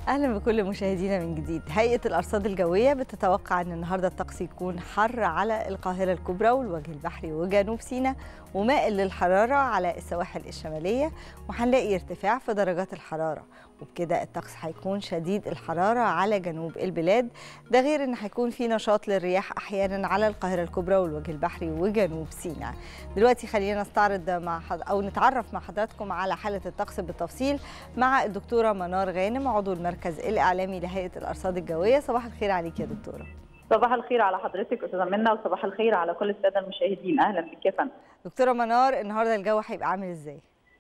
اهلا بكل مشاهدينا من جديد هيئه الارصاد الجويه بتتوقع ان النهارده الطقس يكون حر على القاهره الكبرى والوجه البحري وجنوب سيناء ومائل للحراره على السواحل الشماليه وهنلاقي ارتفاع في درجات الحراره وبكده الطقس هيكون شديد الحراره على جنوب البلاد ده غير ان هيكون في نشاط للرياح احيانا على القاهره الكبرى والوجه البحري وجنوب سيناء دلوقتي خلينا نستعرض مع حد او نتعرف مع حضراتكم على حاله الطقس بالتفصيل مع الدكتوره منار غانم عضو المركز الاعلامي لهيئه الارصاد الجويه صباح الخير عليك يا دكتوره صباح الخير على حضرتك استاذه منى وصباح الخير على كل الساده المشاهدين اهلا بك يا فندم دكتوره منار النهارده الجو هيبقى عامل ازاي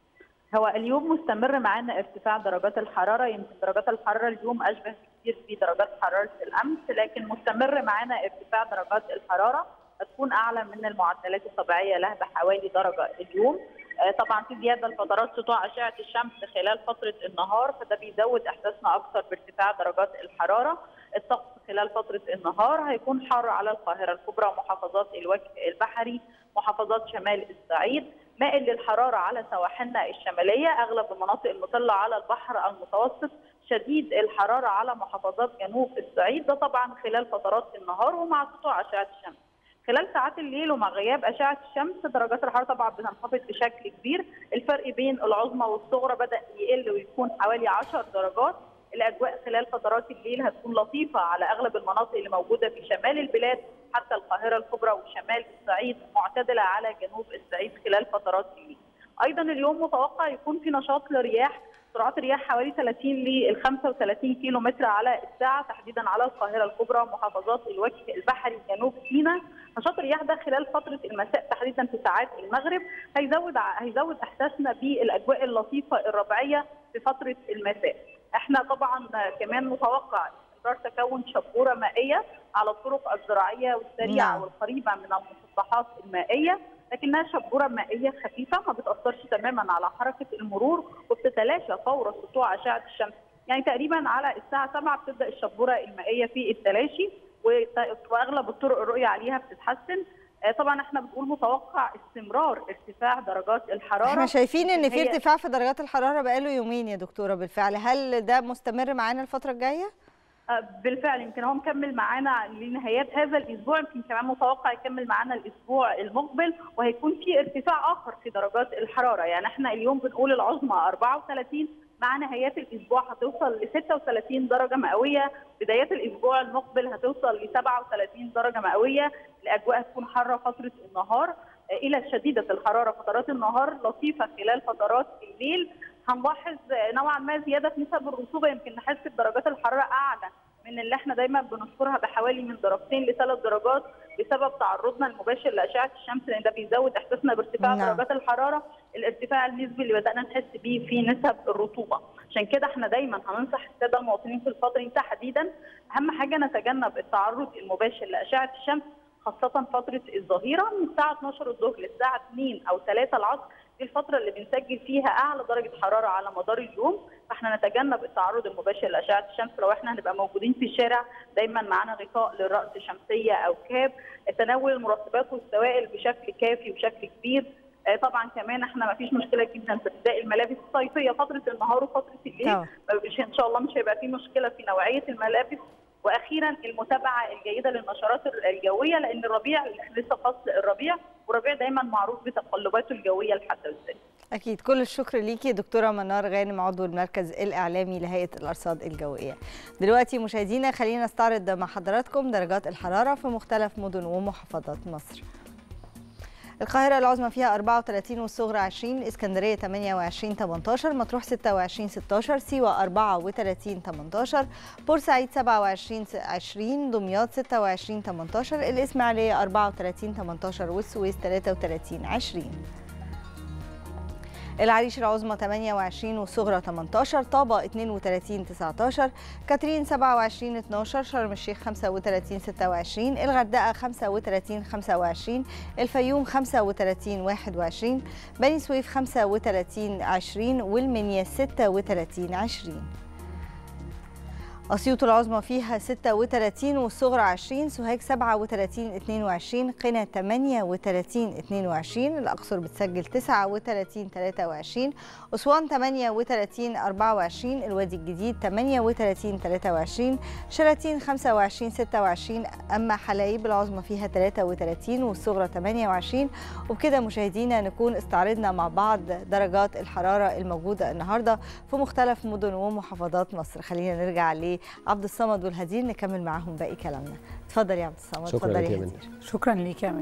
هو اليوم مستمر معانا ارتفاع درجات الحراره يمكن درجات الحراره اليوم اشبه كثير في درجات حراره الامس لكن مستمر معانا ارتفاع درجات الحراره هتكون اعلى من المعدلات الطبيعيه لها بحوالي درجه اليوم طبعا في زياده لفترات سطوع اشعه الشمس خلال فتره النهار فده بيزود احساسنا اكثر بارتفاع درجات الحراره الطقس خلال فتره النهار هيكون حار على القاهره الكبرى ومحافظات الوجه البحري محافظات شمال الصعيد مائل للحراره على سواحلنا الشماليه اغلب المناطق المطله على البحر المتوسط شديد الحراره على محافظات جنوب الصعيد ده طبعا خلال فترات النهار ومع سطوع اشعه الشمس خلال ساعات الليل ومع غياب اشعه الشمس درجات الحراره طبعا بتنخفض بشكل كبير الفرق بين العظمى والصغرى بدا يقل ويكون حوالي 10 درجات الاجواء خلال فترات الليل هتكون لطيفه على اغلب المناطق اللي موجوده في شمال البلاد حتى القاهره الكبرى وشمال الصعيد معتدله على جنوب الصعيد خلال فترات الليل. ايضا اليوم متوقع يكون في نشاط لرياح سرعات الرياح حوالي 30 ل 35 كيلو متر على الساعه تحديدا على القاهره الكبرى ومحافظات الوجه البحري جنوب سيناء نشاط الرياح ده خلال فتره المساء تحديدا في ساعات المغرب هيزود هيزود احساسنا بالاجواء اللطيفه الربيعيه في فتره المساء احنا طبعا كمان متوقع استمرار تكون شبوره مائيه على الطرق الزراعيه والسريعه نعم. والقريبه من المسطحات المائيه لكنها شبوره مائيه خفيفه ما بتاثرش تماما على حركه المرور وبتتلاشى فور سطوع اشعه الشمس يعني تقريبا على الساعه 7 بتبدا الشبوره المائيه في التلاشي واغلب الطرق الرؤيه عليها بتتحسن آه، طبعا احنا بنقول متوقع استمرار ارتفاع درجات الحراره احنا شايفين ان في هي- ارتفاع في درجات الحراره بقاله يومين يا دكتوره بالفعل هل ده مستمر معانا الفتره الجايه آه، بالفعل يمكن هو مكمل معانا لنهايات هذا الاسبوع يمكن كمان متوقع يكمل معانا الاسبوع المقبل وهيكون في ارتفاع اخر في درجات الحراره يعني احنا اليوم بنقول العظمى 34 مع نهايات الاسبوع هتوصل ل 36 درجه مئويه بدايات الاسبوع المقبل هتوصل ل 37 درجه مئويه الاجواء هتكون حاره فتره النهار آه، الى شديده الحراره فترات النهار لطيفه خلال فترات الليل هنلاحظ آه، نوعا ما زياده في نسب الرطوبه يمكن نحس بدرجات الحراره اعلى من اللي احنا دايما بنذكرها بحوالي من درجتين لثلاث درجات بسبب تعرضنا المباشر لاشعه الشمس لان ده بيزود احساسنا بارتفاع نعم. درجات الحراره الارتفاع النسبي اللي بدانا نحس بيه في نسب الرطوبه عشان كده احنا دايما هننصح الساده المواطنين في الفتره دي تحديدا اهم حاجه نتجنب التعرض المباشر لاشعه الشمس خاصه فتره الظهيره من الساعه 12 الظهر للساعه 2 او 3 العصر دي الفتره اللي بنسجل فيها اعلى درجه حراره على مدار اليوم فاحنا نتجنب التعرض المباشر لاشعه الشمس لو احنا هنبقى موجودين في الشارع دايما معانا غطاء للراس شمسيه او كاب تناول المرطبات والسوائل بشكل كافي وبشكل كبير آه، طبعا كمان احنا ما فيش مشكله جدا في ارتداء الملابس الصيفيه فتره النهار وفتره الليل طبعا. مش ان شاء الله مش هيبقى في مشكله في نوعيه الملابس واخيرا المتابعه الجيده للنشرات الجويه لان الربيع لسه فصل الربيع والربيع دايما معروف بتقلباته الجويه الحاده والسريعه اكيد كل الشكر ليكي دكتوره منار غانم عضو المركز الاعلامي لهيئه الارصاد الجويه دلوقتي مشاهدينا خلينا نستعرض مع حضراتكم درجات الحراره في مختلف مدن ومحافظات مصر القاهرة العظمى فيها 34 والصغرى 20 اسكندرية 28 18 مطروح 26 16 سيوة 34 18 بورسعيد 27 20 دمياط 26 18 الإسماعيلية 34 18 والسويس 33 20 العريش العظمى 28 والصغرى 18 طابة 32 19 كاترين 27 12 شرم الشيخ 35 26 الغردقة 35 25 الفيوم 35 21 بني سويف 35 20 والمنيا 36 20 أسيوط العظمى فيها 36 والصغرى 20 سوهاج 37 22 قنا 38 22 الأقصر بتسجل 39 23 أسوان 38 24 الوادي الجديد 38 23 شلاتين 25 26 أما حلايب العظمى فيها 33 والصغرى 28 وبكده مشاهدينا نكون استعرضنا مع بعض درجات الحرارة الموجودة النهاردة في مختلف مدن ومحافظات مصر خلينا نرجع لعبد الصمد والهدير نكمل معاهم باقي كلامنا اتفضل يا عبد الصمد شكرا اتفضل لك يا يا منى. هدير شكرا ليك يا